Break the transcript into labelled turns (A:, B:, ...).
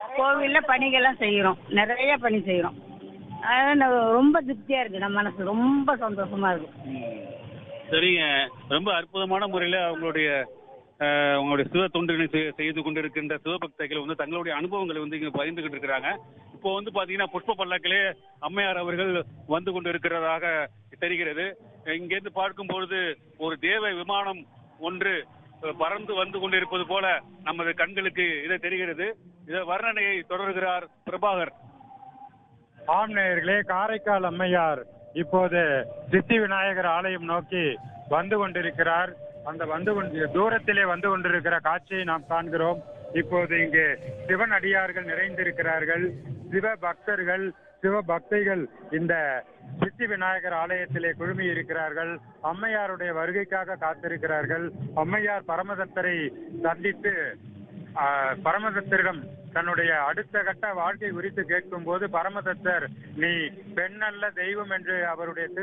A: கோவில்ல பணிகள்லாம் செய்கிறோம் நிறைய பணி செய்கிறோம் அதனால நான் ரொம்ப திருப்தியா இருக்கு நம்ம மனசு ரொம்ப சந்தோஷமா இருக்கு
B: ம். சரிங்க ரொம்ப அற்புதமான முறையில் அவங்களுடைய அஹ், அவங்களுடைய சிவ தொண்டினை செய்- செய்து கொண்டிருக்கின்ற சிவபக்தர்கள் வந்து தங்களுடைய அனுபவங்களை வந்து இங்க பகிர்ந்துகிட்டு இருக்கிறாங்க இப்போ வந்து பாத்தீங்கன்னா புஷ்ப பல்லக்கிலே அம்மையார் அவர்கள் வந்து கொண்டிருக்கிறதாக தெரிகிறது இங்கேருந்து பார்க்கும் பொழுது ஒரு தேவ விமானம் ஒன்று அஹ், பறந்து வந்து கொண்டிருப்பது போல நமது கண்களுக்கு இது தெரிகிறது இத வர்ணனையை தொடர்கிறார் பிரபாகர்
C: ஆம் நேயர்களே காரைக்கால் அம்மையார் இப்போது சித்தி விநாயகர் ஆலயம் நோக்கி வந்து கொண்டிருக்கிறார் அந்த வந்து கொண்டு தூரத்திலே வந்து கொண்டிருக்கிற காட்சியை நாம் காண்கிறோம் இப்போது இங்கு சிவன் அடியார்கள் நிறைந்திருக்கிறார்கள் சிவ பக்தர்கள் சிவ பக்தைகள் இந்த சித்தி விநாயகர் ஆலயத்திலே குழுமி இருக்கிறார்கள் அம்மையாருடைய வருகைக்காக காத்திருக்கிறார்கள் அம்மையார் பரமதத்தரை சந்தித்து ஆஹ், பரமதத்தரிடம் தன்னுடைய அடுத்த கட்ட வாழ்க்கை குறித்து கேட்கும் போது பரமதத்தர் நீ பெண்ணல்ல தெய்வம் என்று அவருடைய திரு